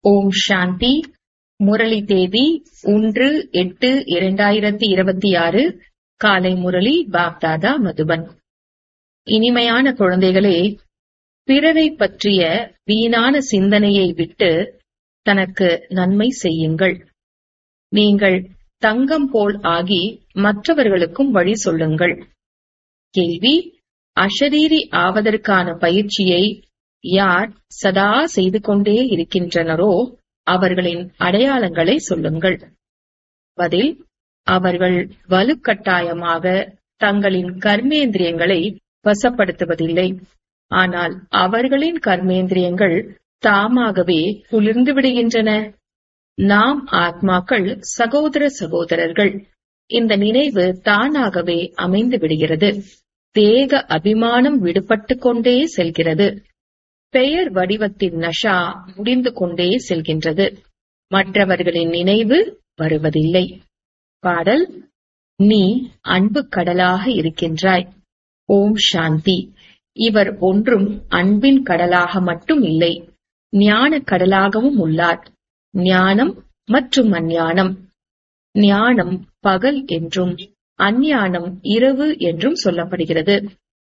ஓம் சாந்தி முரளி தேதி ஒன்று எட்டு இரண்டாயிரத்தி இருபத்தி ஆறு காலை முரளி பாப்தாதா மதுபன் இனிமையான குழந்தைகளே பிறரை பற்றிய வீணான சிந்தனையை விட்டு தனக்கு நன்மை செய்யுங்கள் நீங்கள் தங்கம் போல் ஆகி மற்றவர்களுக்கும் வழி சொல்லுங்கள் கேள்வி அஷரீரி ஆவதற்கான பயிற்சியை யார் சதா செய்து கொண்டே இருக்கின்றனரோ அவர்களின் அடையாளங்களை சொல்லுங்கள் பதில் அவர்கள் வலுக்கட்டாயமாக தங்களின் கர்மேந்திரியங்களை வசப்படுத்துவதில்லை ஆனால் அவர்களின் கர்மேந்திரியங்கள் தாமாகவே குளிர்ந்து விடுகின்றன நாம் ஆத்மாக்கள் சகோதர சகோதரர்கள் இந்த நினைவு தானாகவே அமைந்து விடுகிறது தேக அபிமானம் விடுபட்டு கொண்டே செல்கிறது பெயர் வடிவத்தின் நஷா முடிந்து கொண்டே செல்கின்றது மற்றவர்களின் நினைவு வருவதில்லை பாடல் நீ அன்பு கடலாக இருக்கின்றாய் ஓம் சாந்தி இவர் ஒன்றும் அன்பின் கடலாக மட்டும் இல்லை ஞான கடலாகவும் உள்ளார் ஞானம் மற்றும் அஞ்ஞானம் ஞானம் பகல் என்றும் அஞ்ஞானம் இரவு என்றும் சொல்லப்படுகிறது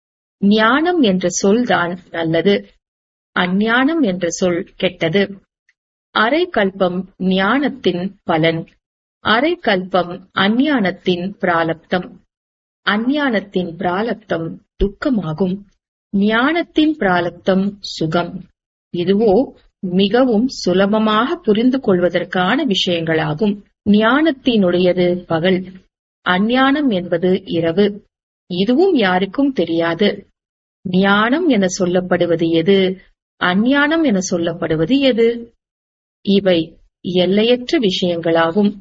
ஞானம் என்ற சொல்தான் நல்லது அஞ்ஞானம் என்ற சொல் கெட்டது அரை கல்பம் ஞானத்தின் பலன் அரை கல்பம் அஞ்ஞானத்தின் பிராலப்தம் அஞ்ஞானத்தின் பிராலப்தம் துக்கமாகும் ஞானத்தின் பிராலப்தம் சுகம் இதுவோ மிகவும் சுலபமாக புரிந்து கொள்வதற்கான விஷயங்களாகும் ஞானத்தினுடையது பகல் அஞ்ஞானம் என்பது இரவு இதுவும் யாருக்கும் தெரியாது ஞானம் என சொல்லப்படுவது எது அஞ்ஞானம் என சொல்லப்படுவது எது இவை எல்லையற்ற விஷயங்களாகும்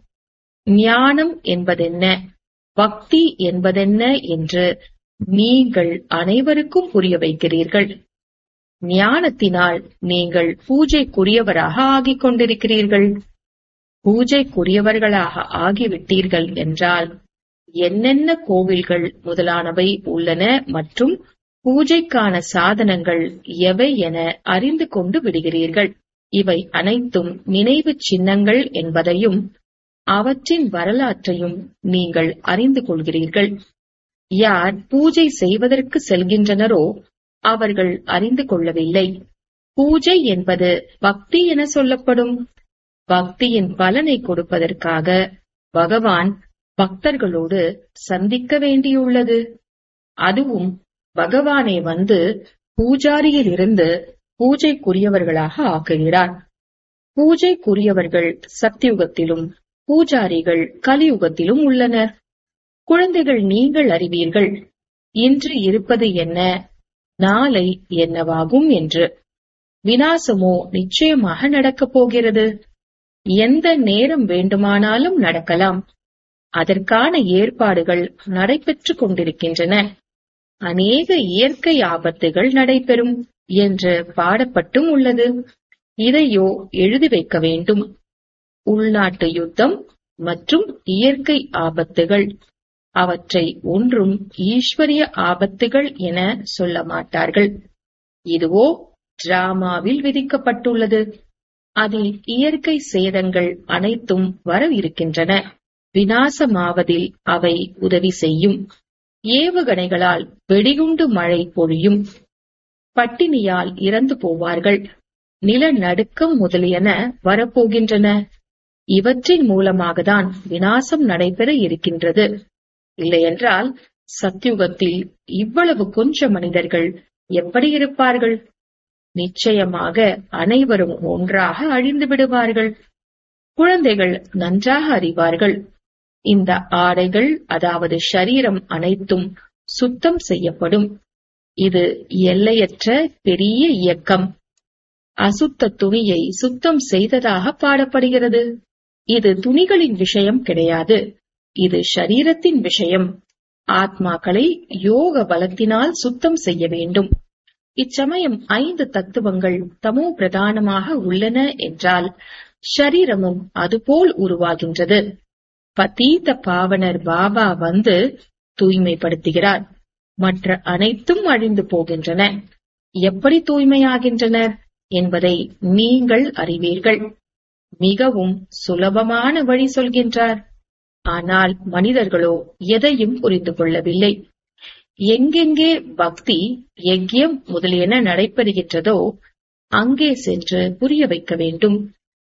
ஞானம் என்பதென்ன பக்தி என்பதென்ன என்று நீங்கள் அனைவருக்கும் புரிய வைக்கிறீர்கள் ஞானத்தினால் நீங்கள் பூஜைக்குரியவராக ஆகிக் கொண்டிருக்கிறீர்கள் பூஜைக்குரியவர்களாக ஆகிவிட்டீர்கள் என்றால் என்னென்ன கோவில்கள் முதலானவை உள்ளன மற்றும் பூஜைக்கான சாதனங்கள் எவை என அறிந்து கொண்டு விடுகிறீர்கள் இவை அனைத்தும் நினைவு சின்னங்கள் என்பதையும் அவற்றின் வரலாற்றையும் நீங்கள் அறிந்து கொள்கிறீர்கள் யார் பூஜை செய்வதற்கு செல்கின்றனரோ அவர்கள் அறிந்து கொள்ளவில்லை பூஜை என்பது பக்தி என சொல்லப்படும் பக்தியின் பலனை கொடுப்பதற்காக பகவான் பக்தர்களோடு சந்திக்க வேண்டியுள்ளது அதுவும் பகவானே வந்து பூஜாரியில் இருந்து பூஜைக்குரியவர்களாக ஆக்குகிறார் பூஜைக்குரியவர்கள் சத்தியுகத்திலும் பூஜாரிகள் கலியுகத்திலும் உள்ளனர் குழந்தைகள் நீங்கள் அறிவீர்கள் இன்று இருப்பது என்ன நாளை என்னவாகும் என்று வினாசமோ நிச்சயமாக நடக்கப் போகிறது எந்த நேரம் வேண்டுமானாலும் நடக்கலாம் அதற்கான ஏற்பாடுகள் நடைபெற்றுக் கொண்டிருக்கின்றன அநேக இயற்கை ஆபத்துகள் நடைபெறும் என்று பாடப்பட்டும் உள்ளது இதையோ எழுதி வைக்க வேண்டும் உள்நாட்டு யுத்தம் மற்றும் இயற்கை ஆபத்துகள் அவற்றை ஒன்றும் ஈஸ்வரிய ஆபத்துகள் என சொல்ல மாட்டார்கள் இதுவோ டிராமாவில் விதிக்கப்பட்டுள்ளது அதில் இயற்கை சேதங்கள் அனைத்தும் வர இருக்கின்றன வினாசமாவதில் அவை உதவி செய்யும் ஏவுகணைகளால் வெடிகுண்டு மழை பொழியும் பட்டினியால் இறந்து போவார்கள் நிலநடுக்கம் முதலியன வரப்போகின்றன இவற்றின் மூலமாகத்தான் வினாசம் நடைபெற இருக்கின்றது இல்லையென்றால் சத்யுகத்தில் இவ்வளவு கொஞ்ச மனிதர்கள் எப்படி இருப்பார்கள் நிச்சயமாக அனைவரும் ஒன்றாக அழிந்து விடுவார்கள் குழந்தைகள் நன்றாக அறிவார்கள் இந்த ஆடைகள் அதாவது ஷரீரம் அனைத்தும் சுத்தம் செய்யப்படும் இது எல்லையற்ற பெரிய இயக்கம் அசுத்த துணியை சுத்தம் செய்ததாக பாடப்படுகிறது இது துணிகளின் விஷயம் கிடையாது இது ஷரீரத்தின் விஷயம் ஆத்மாக்களை யோக பலத்தினால் சுத்தம் செய்ய வேண்டும் இச்சமயம் ஐந்து தத்துவங்கள் தமோ பிரதானமாக உள்ளன என்றால் ஷரீரமும் அதுபோல் உருவாகின்றது பதீத பாவனர் பாபா வந்து தூய்மைப்படுத்துகிறார் மற்ற அனைத்தும் அழிந்து போகின்றன எப்படி தூய்மையாகின்றனர் என்பதை நீங்கள் அறிவீர்கள் மிகவும் சுலபமான வழி சொல்கின்றார் ஆனால் மனிதர்களோ எதையும் புரிந்து கொள்ளவில்லை எங்கெங்கே பக்தி யஜ்யம் முதலியன நடைபெறுகின்றதோ அங்கே சென்று புரிய வைக்க வேண்டும்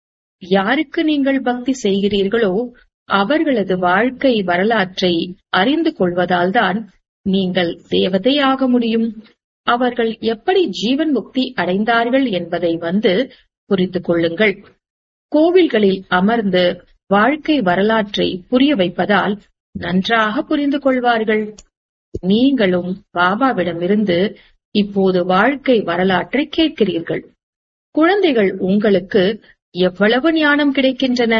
யாருக்கு நீங்கள் பக்தி செய்கிறீர்களோ அவர்களது வாழ்க்கை வரலாற்றை அறிந்து கொள்வதால்தான் நீங்கள் தேவதை ஆக முடியும் அவர்கள் எப்படி ஜீவன் முக்தி அடைந்தார்கள் என்பதை வந்து புரிந்து கொள்ளுங்கள் கோவில்களில் அமர்ந்து வாழ்க்கை வரலாற்றை புரிய வைப்பதால் நன்றாக புரிந்து கொள்வார்கள் நீங்களும் பாபாவிடமிருந்து இப்போது வாழ்க்கை வரலாற்றை கேட்கிறீர்கள் குழந்தைகள் உங்களுக்கு எவ்வளவு ஞானம் கிடைக்கின்றன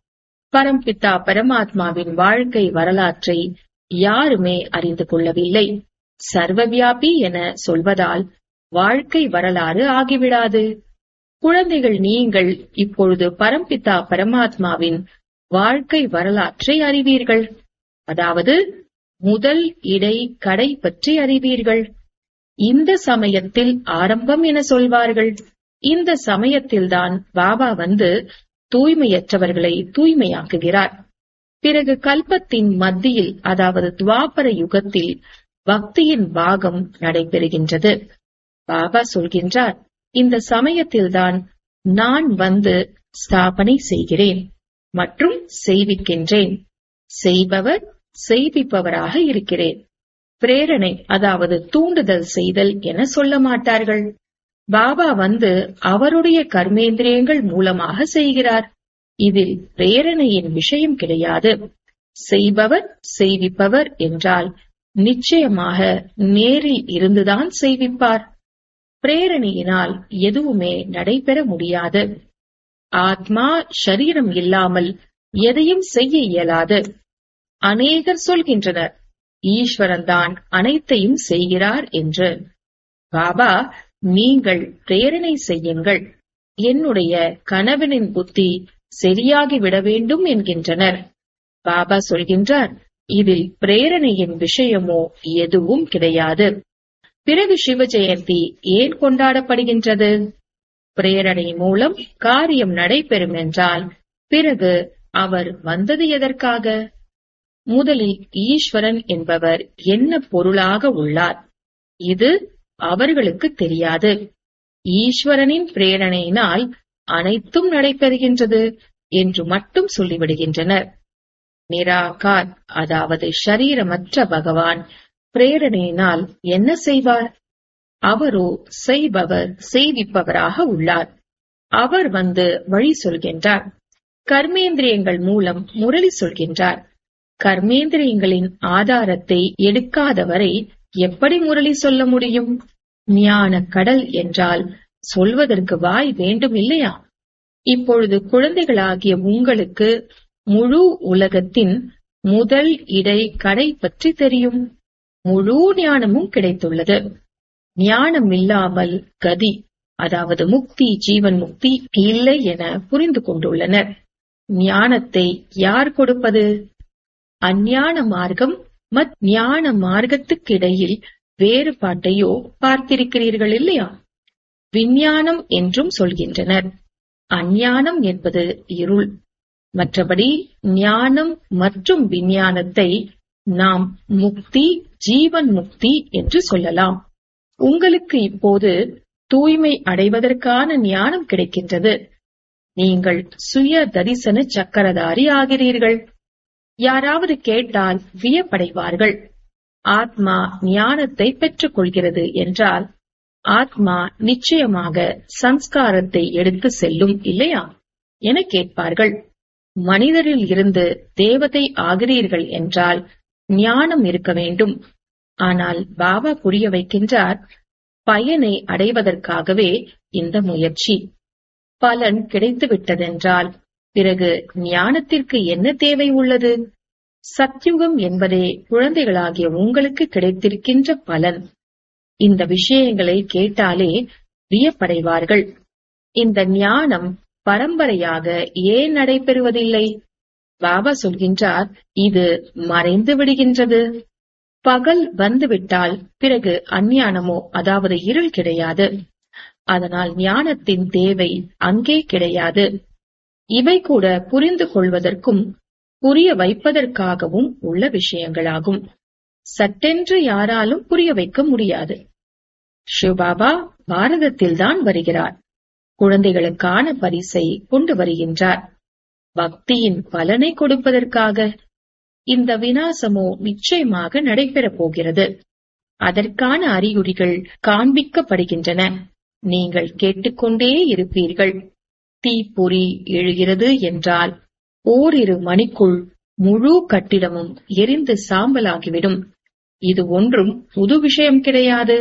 பரம்பிதா பரமாத்மாவின் வாழ்க்கை வரலாற்றை யாருமே அறிந்து கொள்ளவில்லை சர்வவியாபி என சொல்வதால் வாழ்க்கை வரலாறு ஆகிவிடாது குழந்தைகள் நீங்கள் இப்பொழுது பரம்பிதா பரமாத்மாவின் வாழ்க்கை வரலாற்றை அறிவீர்கள் அதாவது முதல் இடை கடை பற்றி அறிவீர்கள் இந்த சமயத்தில் ஆரம்பம் என சொல்வார்கள் இந்த சமயத்தில்தான் பாபா வந்து தூய்மையற்றவர்களை தூய்மையாக்குகிறார் பிறகு கல்பத்தின் மத்தியில் அதாவது துவாபர யுகத்தில் பக்தியின் பாகம் நடைபெறுகின்றது பாபா சொல்கின்றார் இந்த சமயத்தில்தான் நான் வந்து ஸ்தாபனை செய்கிறேன் மற்றும் செய்விக்கின்றேன் செய்பவர் செய்விப்பவராக இருக்கிறேன் பிரேரணை அதாவது தூண்டுதல் செய்தல் என சொல்ல மாட்டார்கள் பாபா வந்து அவருடைய கர்மேந்திரியங்கள் மூலமாக செய்கிறார் இதில் பிரேரணையின் விஷயம் கிடையாது செய்பவர் செய்விப்பவர் என்றால் நிச்சயமாக நேரில் இருந்துதான் செய்விப்பார் பிரேரணையினால் எதுவுமே நடைபெற முடியாது ஆத்மா ஷரீரம் இல்லாமல் எதையும் செய்ய இயலாது அநேகர் சொல்கின்றனர் ஈஸ்வரன் தான் அனைத்தையும் செய்கிறார் என்று பாபா நீங்கள் பிரேரணை செய்யுங்கள் என்னுடைய கணவனின் புத்தி சரியாகி விட வேண்டும் என்கின்றனர் பாபா சொல்கின்றார் இதில் பிரேரணையின் விஷயமோ எதுவும் கிடையாது பிறகு சிவ ஜெயந்தி ஏன் கொண்டாடப்படுகின்றது பிரேரணை மூலம் காரியம் நடைபெறும் என்றால் பிறகு அவர் வந்தது எதற்காக முதலில் ஈஸ்வரன் என்பவர் என்ன பொருளாக உள்ளார் இது அவர்களுக்கு தெரியாது ஈஸ்வரனின் பிரேரணையினால் அனைத்தும் நடைபெறுகின்றது என்று மட்டும் சொல்லிவிடுகின்றனர் நிராகார் அதாவது ஷரீரமற்ற பகவான் பிரேரணையினால் என்ன செய்வார் அவரோ செய்பவர் செய்விப்பவராக உள்ளார் அவர் வந்து வழி சொல்கின்றார் கர்மேந்திரியங்கள் மூலம் முரளி சொல்கின்றார் கர்மேந்திரியங்களின் ஆதாரத்தை எடுக்காதவரை எப்படி முரளி சொல்ல முடியும் ஞான கடல் என்றால் சொல்வதற்கு வாய் வேண்டும் இல்லையா இப்பொழுது குழந்தைகளாகிய உங்களுக்கு முழு உலகத்தின் முதல் இடை கடை பற்றி தெரியும் முழு ஞானமும் கிடைத்துள்ளது ஞானம் இல்லாமல் கதி அதாவது முக்தி ஜீவன் முக்தி இல்லை என புரிந்து கொண்டுள்ளனர் ஞானத்தை யார் கொடுப்பது அஞ்ஞான மார்க்கம் மத் ஞான மார்க்கத்துக்கிடையில் வேறுபாட்டையோ பார்த்திருக்கிறீர்கள் இல்லையா விஞ்ஞானம் என்றும் சொல்கின்றனர் அஞ்ஞானம் என்பது இருள் மற்றபடி ஞானம் மற்றும் விஞ்ஞானத்தை நாம் முக்தி ஜீவன் முக்தி என்று சொல்லலாம் உங்களுக்கு இப்போது தூய்மை அடைவதற்கான ஞானம் கிடைக்கின்றது நீங்கள் சுய தரிசன சக்கரதாரி ஆகிறீர்கள் யாராவது கேட்டால் வியப்படைவார்கள் ஆத்மா ஞானத்தை பெற்றுக் கொள்கிறது என்றால் ஆத்மா நிச்சயமாக சம்ஸ்காரத்தை எடுத்து செல்லும் இல்லையா என கேட்பார்கள் மனிதரில் இருந்து தேவதை ஆகிறீர்கள் என்றால் ஞானம் இருக்க வேண்டும் ஆனால் பாபா புரிய வைக்கின்றார் பயனை அடைவதற்காகவே இந்த முயற்சி பலன் கிடைத்துவிட்டதென்றால் பிறகு ஞானத்திற்கு என்ன தேவை உள்ளது சத்யுகம் என்பதே குழந்தைகளாகிய உங்களுக்கு கிடைத்திருக்கின்ற பலன் இந்த விஷயங்களை கேட்டாலே வியப்படைவார்கள் இந்த ஞானம் பரம்பரையாக ஏன் நடைபெறுவதில்லை பாபா சொல்கின்றார் இது மறைந்து விடுகின்றது பகல் வந்துவிட்டால் பிறகு அஞ்ஞானமோ அதாவது இருள் கிடையாது அதனால் ஞானத்தின் தேவை அங்கே கிடையாது இவை கூட புரிந்து கொள்வதற்கும் புரிய வைப்பதற்காகவும் உள்ள விஷயங்களாகும் சட்டென்று யாராலும் புரிய வைக்க முடியாது சிவபாபா பாரதத்தில்தான் வருகிறார் குழந்தைகளுக்கான பரிசை கொண்டு வருகின்றார் பக்தியின் பலனை கொடுப்பதற்காக இந்த வினாசமோ நிச்சயமாக நடைபெறப் போகிறது அதற்கான அறிகுறிகள் காண்பிக்கப்படுகின்றன நீங்கள் கேட்டுக்கொண்டே இருப்பீர்கள் தீப்பொறி எழுகிறது என்றால் ஓரிரு மணிக்குள் முழு கட்டிடமும் எரிந்து சாம்பலாகிவிடும் இது ஒன்றும் புது விஷயம் கிடையாது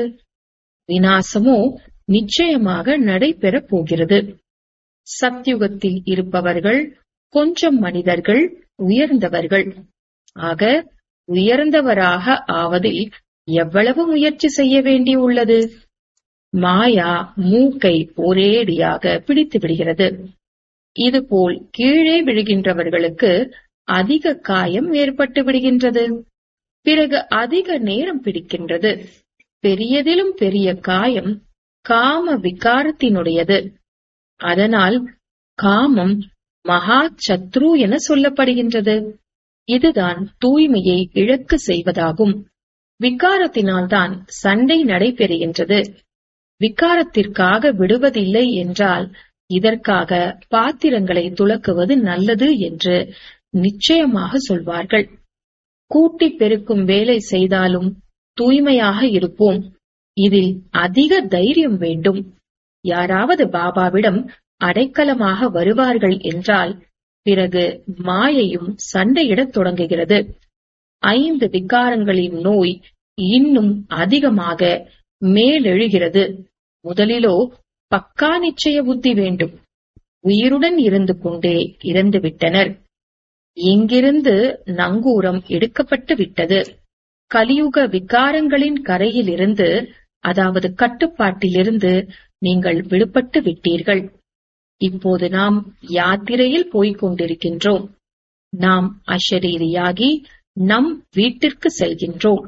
வினாசமோ நிச்சயமாக நடைபெறப் போகிறது சத்யுகத்தில் இருப்பவர்கள் கொஞ்சம் மனிதர்கள் உயர்ந்தவர்கள் ஆக உயர்ந்தவராக ஆவதில் எவ்வளவு முயற்சி செய்ய வேண்டியுள்ளது மாயா மூக்கை ஒரேடியாக பிடித்து விடுகிறது இதுபோல் கீழே விழுகின்றவர்களுக்கு அதிக காயம் ஏற்பட்டு விடுகின்றது பிறகு அதிக நேரம் பிடிக்கின்றது பெரியதிலும் பெரிய காயம் காம விகாரத்தினுடையது அதனால் காமம் மகா சத்ரு என சொல்லப்படுகின்றது இதுதான் தூய்மையை இழக்க செய்வதாகும் விகாரத்தினால்தான் சண்டை நடைபெறுகின்றது விகாரத்திற்காக விடுவதில்லை என்றால் இதற்காக பாத்திரங்களை துலக்குவது நல்லது என்று நிச்சயமாக சொல்வார்கள் கூட்டி பெருக்கும் வேலை செய்தாலும் தூய்மையாக இருப்போம் இதில் அதிக தைரியம் வேண்டும் யாராவது பாபாவிடம் அடைக்கலமாக வருவார்கள் என்றால் பிறகு மாயையும் சண்டையிடத் தொடங்குகிறது ஐந்து விகாரங்களின் நோய் இன்னும் அதிகமாக மேலெழுகிறது முதலிலோ பக்கா நிச்சய புத்தி வேண்டும் உயிருடன் இருந்து கொண்டே இறந்து விட்டனர் இங்கிருந்து நங்கூரம் எடுக்கப்பட்டு விட்டது கலியுக விகாரங்களின் கரையிலிருந்து அதாவது கட்டுப்பாட்டிலிருந்து நீங்கள் விடுபட்டு விட்டீர்கள் இப்போது நாம் யாத்திரையில் போய்க் கொண்டிருக்கின்றோம் நாம் அஷரீரியாகி நம் வீட்டிற்கு செல்கின்றோம்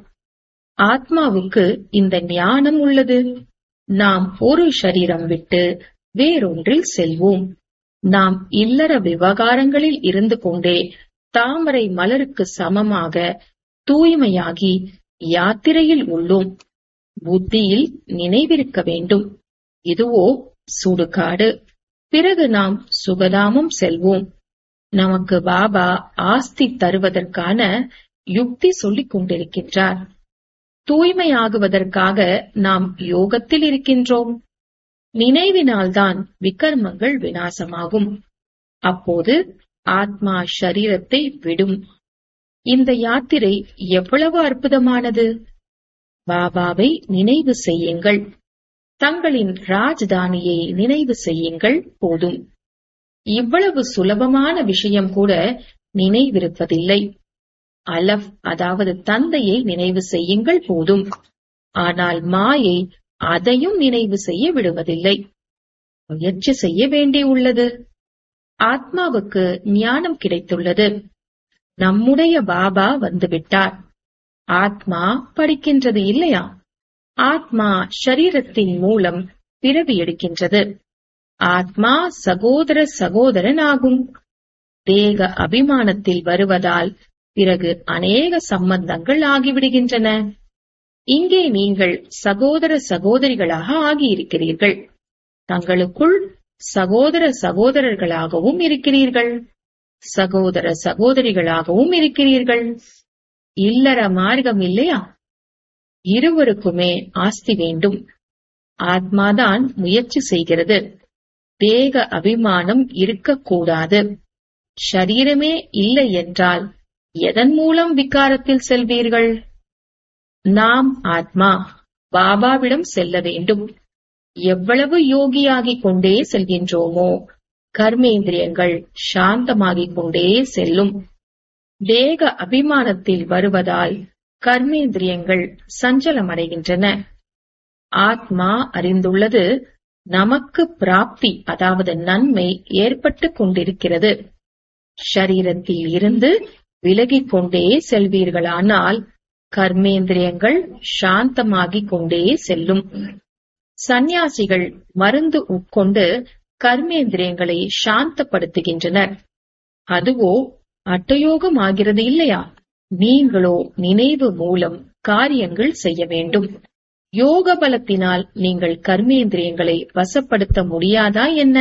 ஆத்மாவுக்கு இந்த ஞானம் உள்ளது நாம் ஒரு சரீரம் விட்டு வேறொன்றில் செல்வோம் நாம் இல்லற விவகாரங்களில் இருந்து கொண்டே தாமரை மலருக்கு சமமாக தூய்மையாகி யாத்திரையில் உள்ளோம் புத்தியில் நினைவிருக்க வேண்டும் இதுவோ சுடுகாடு பிறகு நாம் சுகதாமம் செல்வோம் நமக்கு பாபா ஆஸ்தி தருவதற்கான யுக்தி சொல்லிக் கொண்டிருக்கின்றார் தூய்மையாகுவதற்காக நாம் யோகத்தில் இருக்கின்றோம் நினைவினால்தான் விகர்மங்கள் வினாசமாகும் அப்போது ஆத்மா ஷரீரத்தை விடும் இந்த யாத்திரை எவ்வளவு அற்புதமானது பாபாவை நினைவு செய்யுங்கள் தங்களின் ராஜதானியை நினைவு செய்யுங்கள் போதும் இவ்வளவு சுலபமான விஷயம் கூட நினைவிருப்பதில்லை அலப் அதாவது தந்தையை நினைவு செய்யுங்கள் போதும் ஆனால் மாயை அதையும் நினைவு செய்ய விடுவதில்லை முயற்சி செய்ய வேண்டியுள்ளது ஆத்மாவுக்கு ஞானம் கிடைத்துள்ளது நம்முடைய பாபா வந்துவிட்டார் ஆத்மா படிக்கின்றது இல்லையா ஆத்மா ஷரீரத்தின் மூலம் பிறவி எடுக்கின்றது ஆத்மா சகோதர சகோதரன் ஆகும் தேக அபிமானத்தில் வருவதால் பிறகு அநேக சம்பந்தங்கள் ஆகிவிடுகின்றன இங்கே நீங்கள் சகோதர சகோதரிகளாக ஆகியிருக்கிறீர்கள் தங்களுக்குள் சகோதர சகோதரர்களாகவும் இருக்கிறீர்கள் சகோதர சகோதரிகளாகவும் இருக்கிறீர்கள் இல்லற மார்க்கம் இல்லையா இருவருக்குமே ஆஸ்தி வேண்டும் ஆத்மாதான் முயற்சி செய்கிறது தேக அபிமானம் இருக்கக்கூடாது ஷரீரமே இல்லை என்றால் எதன் மூலம் விகாரத்தில் செல்வீர்கள் நாம் ஆத்மா பாபாவிடம் செல்ல வேண்டும் எவ்வளவு யோகியாகிக் கொண்டே செல்கின்றோமோ கர்மேந்திரியங்கள் சாந்தமாகிக் கொண்டே செல்லும் தேக அபிமானத்தில் வருவதால் கர்மேந்திரியங்கள் சஞ்சலமடைகின்றன ஆத்மா அறிந்துள்ளது நமக்கு பிராப்தி அதாவது நன்மை ஏற்பட்டுக் கொண்டிருக்கிறது ஷரீரத்தில் இருந்து விலகிக் கொண்டே செல்வீர்களானால் கர்மேந்திரியங்கள் சாந்தமாகிக் கொண்டே செல்லும் சந்நியாசிகள் மருந்து உட்கொண்டு கர்மேந்திரியங்களை சாந்தப்படுத்துகின்றனர் அதுவோ அட்டயோகம் ஆகிறது இல்லையா நீங்களோ நினைவு மூலம் காரியங்கள் செய்ய வேண்டும் யோக பலத்தினால் நீங்கள் கர்மேந்திரியங்களை வசப்படுத்த முடியாதா என்ன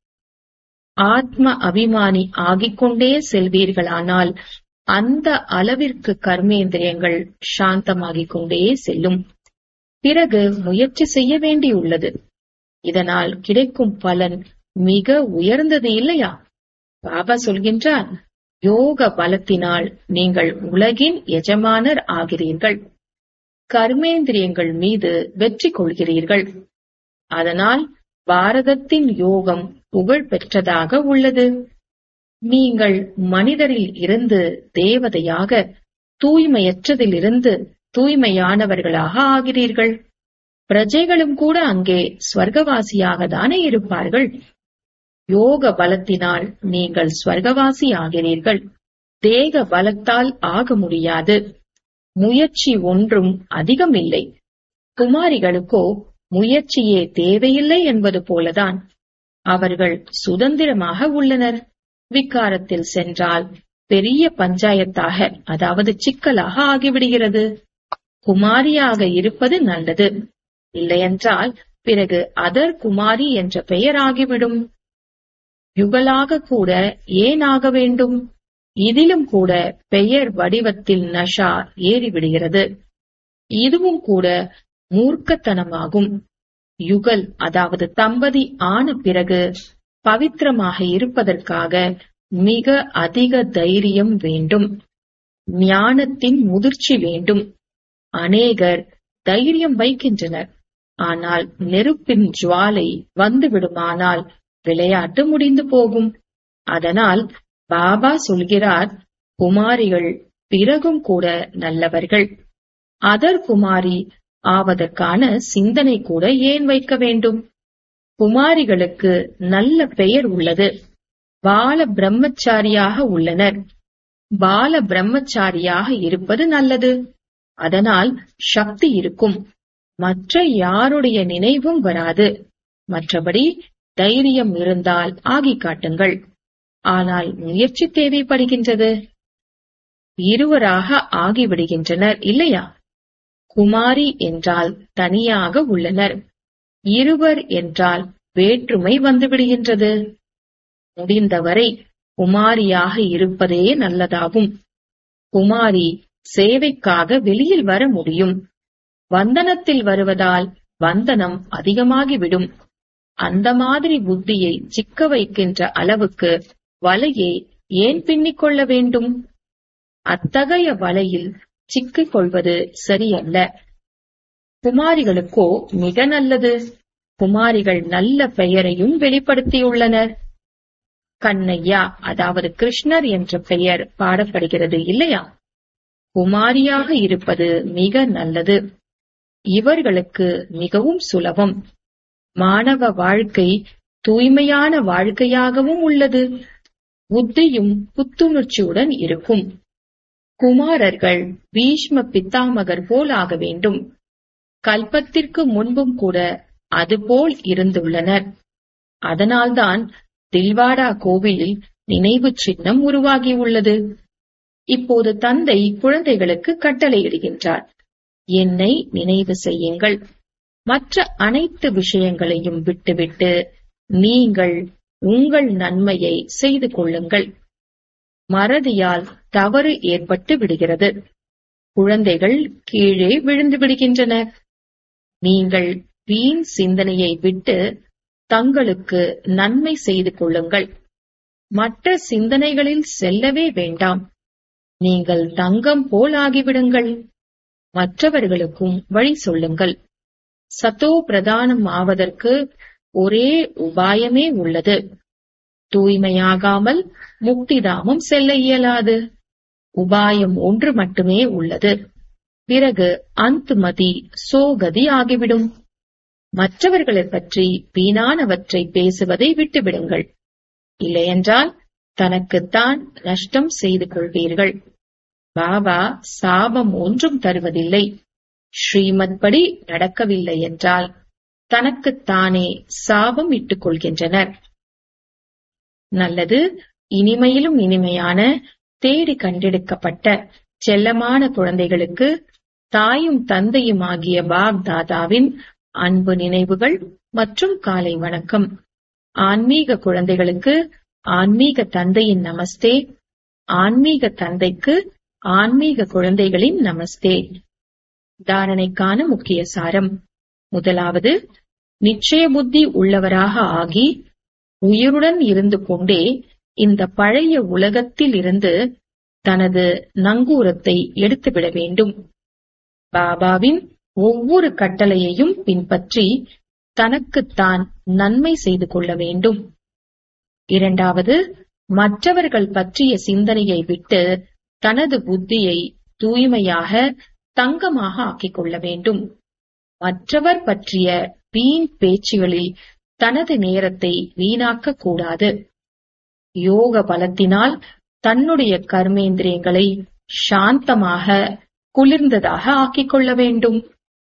ஆத்ம அபிமானி ஆகிக்கொண்டே செல்வீர்களானால் அந்த அளவிற்கு கர்மேந்திரியங்கள் சாந்தமாகிக் கொண்டே செல்லும் பிறகு முயற்சி செய்ய வேண்டியுள்ளது இதனால் கிடைக்கும் பலன் மிக உயர்ந்தது இல்லையா பாபா சொல்கின்றார் யோக பலத்தினால் நீங்கள் உலகின் எஜமானர் ஆகிறீர்கள் கர்மேந்திரியங்கள் மீது வெற்றி கொள்கிறீர்கள் அதனால் பாரதத்தின் யோகம் புகழ் பெற்றதாக உள்ளது நீங்கள் மனிதரில் இருந்து தேவதையாக தூய்மையற்றதிலிருந்து தூய்மையானவர்களாக ஆகிறீர்கள் பிரஜைகளும் கூட அங்கே ஸ்வர்கவாசியாக தானே இருப்பார்கள் யோக பலத்தினால் நீங்கள் ஸ்வர்கவாசி ஆகிறீர்கள் தேக பலத்தால் ஆக முடியாது முயற்சி ஒன்றும் அதிகம் இல்லை குமாரிகளுக்கோ முயற்சியே தேவையில்லை என்பது போலதான் அவர்கள் சுதந்திரமாக உள்ளனர் விக்காரத்தில் சென்றால் பெரிய பஞ்சாயத்தாக அதாவது சிக்கலாக ஆகிவிடுகிறது குமாரியாக இருப்பது நல்லது இல்லையென்றால் பிறகு அதர் குமாரி என்ற பெயர் ஆகிவிடும் யுகலாக கூட ஏன் ஆக வேண்டும் இதிலும் கூட பெயர் வடிவத்தில் நஷா ஏறிவிடுகிறது இதுவும் கூட மூர்க்கத்தனமாகும் யுகல் அதாவது தம்பதி ஆன பிறகு பவித்திரமாக இருப்பதற்காக மிக அதிக தைரியம் வேண்டும் ஞானத்தின் முதிர்ச்சி வேண்டும் அநேகர் தைரியம் வைக்கின்றனர் ஆனால் நெருப்பின் ஜுவாலை வந்துவிடுமானால் விளையாட்டு முடிந்து போகும் அதனால் பாபா சொல்கிறார் குமாரிகள் பிறகும் கூட நல்லவர்கள் அதர் குமாரி ஆவதற்கான சிந்தனை கூட ஏன் வைக்க வேண்டும் குமாரிகளுக்கு நல்ல பெயர் உள்ளது பால பிரம்மச்சாரியாக உள்ளனர் பால பிரம்மச்சாரியாக இருப்பது நல்லது அதனால் சக்தி இருக்கும் மற்ற யாருடைய நினைவும் வராது மற்றபடி தைரியம் இருந்தால் ஆகி காட்டுங்கள் ஆனால் முயற்சி தேவைப்படுகின்றது இருவராக ஆகிவிடுகின்றனர் இல்லையா குமாரி என்றால் தனியாக உள்ளனர் இருவர் என்றால் வேற்றுமை வந்துவிடுகின்றது முடிந்தவரை குமாரியாக இருப்பதே நல்லதாகும் குமாரி சேவைக்காக வெளியில் வர முடியும் வந்தனத்தில் வருவதால் வந்தனம் அதிகமாகிவிடும் அந்த மாதிரி புத்தியை சிக்க வைக்கின்ற அளவுக்கு வலையை ஏன் பின்னிக் கொள்ள வேண்டும் அத்தகைய வலையில் சிக்கிக் கொள்வது சரியல்ல குமாரிகளுக்கோ மிக நல்லது குமாரிகள் நல்ல பெயரையும் வெளிப்படுத்தியுள்ளனர் கண்ணையா அதாவது கிருஷ்ணர் என்ற பெயர் பாடப்படுகிறது இல்லையா குமாரியாக இருப்பது மிக நல்லது இவர்களுக்கு மிகவும் சுலபம் மாணவ வாழ்க்கை தூய்மையான வாழ்க்கையாகவும் உள்ளது புத்தியும் புத்துணர்ச்சியுடன் இருக்கும் குமாரர்கள் பீஷ்ம பித்தாமகர் போல் ஆக வேண்டும் கல்பத்திற்கு முன்பும் கூட அதுபோல் இருந்துள்ளனர் அதனால்தான் தில்வாடா கோவிலில் நினைவு சின்னம் உருவாகியுள்ளது இப்போது தந்தை குழந்தைகளுக்கு கட்டளையிடுகின்றார் என்னை நினைவு செய்யுங்கள் மற்ற அனைத்து விஷயங்களையும் விட்டுவிட்டு நீங்கள் உங்கள் நன்மையை செய்து கொள்ளுங்கள் மறதியால் தவறு ஏற்பட்டு விடுகிறது குழந்தைகள் கீழே விழுந்து விடுகின்றனர் நீங்கள் வீண் சிந்தனையை விட்டு தங்களுக்கு நன்மை செய்து கொள்ளுங்கள் மற்ற சிந்தனைகளில் செல்லவே வேண்டாம் நீங்கள் தங்கம் போல் ஆகிவிடுங்கள் மற்றவர்களுக்கும் வழி சொல்லுங்கள் சத்தோ பிரதானம் ஆவதற்கு ஒரே உபாயமே உள்ளது தூய்மையாகாமல் முக்திதாமம் செல்ல இயலாது உபாயம் ஒன்று மட்டுமே உள்ளது பிறகு அந்துமதி சோகதி ஆகிவிடும் மற்றவர்களைப் பற்றி வீணானவற்றை பேசுவதை விட்டுவிடுங்கள் இல்லையென்றால் தனக்குத்தான் நஷ்டம் செய்து கொள்வீர்கள் பாபா சாபம் ஒன்றும் தருவதில்லை ஸ்ரீமத் படி நடக்கவில்லை என்றால் தனக்குத்தானே சாபம் இட்டுக் கொள்கின்றனர் நல்லது இனிமையிலும் இனிமையான தேடி கண்டெடுக்கப்பட்ட செல்லமான குழந்தைகளுக்கு தாயும் தந்தையும் ஆகிய பாக் தாதாவின் அன்பு நினைவுகள் மற்றும் காலை வணக்கம் ஆன்மீக குழந்தைகளுக்கு ஆன்மீக தந்தையின் நமஸ்தே ஆன்மீக தந்தைக்கு ஆன்மீக குழந்தைகளின் நமஸ்தே தாரணைக்கான முக்கிய சாரம் முதலாவது நிச்சய புத்தி உள்ளவராக ஆகி உயிருடன் இருந்து கொண்டே இந்த பழைய உலகத்தில் இருந்து தனது நங்கூரத்தை எடுத்துவிட வேண்டும் பாபாவின் ஒவ்வொரு கட்டளையையும் பின்பற்றி தனக்குத்தான் நன்மை செய்து கொள்ள வேண்டும் இரண்டாவது மற்றவர்கள் பற்றிய சிந்தனையை விட்டு தனது புத்தியை தூய்மையாக தங்கமாக ஆக்கிக் கொள்ள வேண்டும் மற்றவர் பற்றிய வீண் பேச்சுகளில் தனது நேரத்தை வீணாக்க கூடாது யோக பலத்தினால் தன்னுடைய கர்மேந்திரியங்களை சாந்தமாக குளிர்ந்ததாக ஆக்கிக் கொள்ள வேண்டும்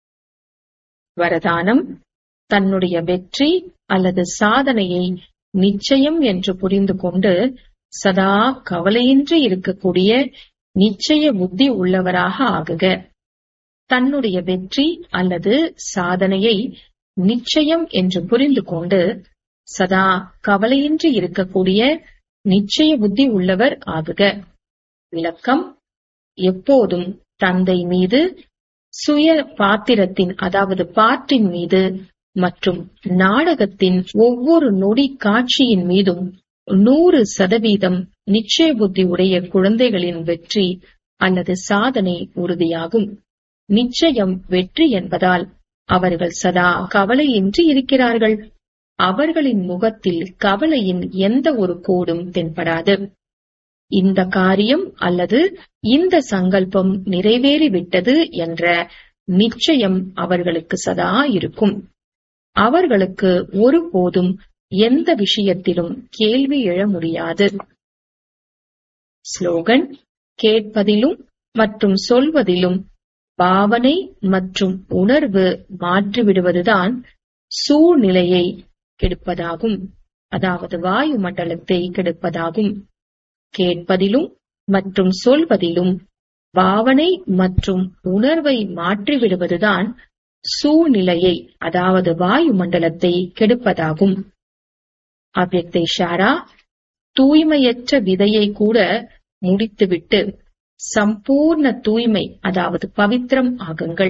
வரதானம் தன்னுடைய வெற்றி அல்லது சாதனையை நிச்சயம் என்று புரிந்து கொண்டு சதா கவலையின்றி இருக்கக்கூடிய நிச்சய புத்தி உள்ளவராக ஆகுக தன்னுடைய வெற்றி அல்லது சாதனையை நிச்சயம் என்று புரிந்து கொண்டு சதா கவலையின்றி இருக்கக்கூடிய நிச்சய புத்தி உள்ளவர் ஆகுக விளக்கம் எப்போதும் தந்தை மீது சுய பாத்திரத்தின் அதாவது பாட்டின் மீது மற்றும் நாடகத்தின் ஒவ்வொரு நொடி காட்சியின் மீதும் நூறு சதவீதம் நிச்சய புத்தி உடைய குழந்தைகளின் வெற்றி அல்லது சாதனை உறுதியாகும் நிச்சயம் வெற்றி என்பதால் அவர்கள் சதா கவலையின்றி இருக்கிறார்கள் அவர்களின் முகத்தில் கவலையின் எந்த ஒரு கோடும் தென்படாது இந்த காரியம் அல்லது இந்த சங்கல்பம் நிறைவேறிவிட்டது என்ற நிச்சயம் அவர்களுக்கு சதா இருக்கும் அவர்களுக்கு ஒருபோதும் எந்த விஷயத்திலும் கேள்வி எழ முடியாது ஸ்லோகன் கேட்பதிலும் மற்றும் சொல்வதிலும் பாவனை மற்றும் உணர்வு மாற்றிவிடுவதுதான் சூழ்நிலையை கெடுப்பதாகும் அதாவது வாயு மண்டலத்தை கெடுப்பதாகும் கேட்பதிலும் மற்றும் சொல்வதிலும் பாவனை மற்றும் உணர்வை மாற்றிவிடுவதுதான் சூழ்நிலையை அதாவது வாயு மண்டலத்தை கெடுப்பதாகும் அவ்வக்தை ஷாரா தூய்மையற்ற விதையை கூட முடித்துவிட்டு சம்பூர்ண தூய்மை அதாவது பவித்திரம் ஆகுங்கள்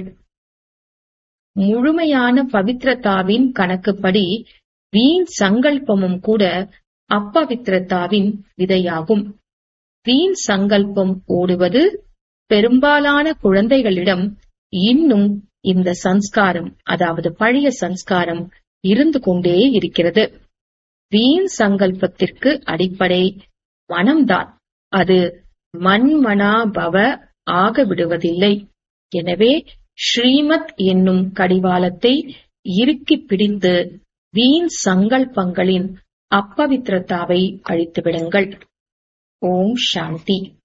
முழுமையான பவித்ரதாவின் கணக்குப்படி வீண் சங்கல்பமும் கூட அப்பவித்ரதாவின் விதையாகும் வீண் சங்கல்பம் ஓடுவது பெரும்பாலான குழந்தைகளிடம் இன்னும் இந்த சன்ஸ்காரம் அதாவது பழைய சன்ஸ்காரம் இருந்து கொண்டே இருக்கிறது வீண் சங்கல்பத்திற்கு அடிப்படை மனம்தான் அது மண்மனா பவ ஆக விடுவதில்லை எனவே ஸ்ரீமத் என்னும் கடிவாளத்தை இறுக்கி பிடித்து வீண் சங்கல்பங்களின் அப்பவித்திரதாவை அழித்துவிடுங்கள் ஓம் சாந்தி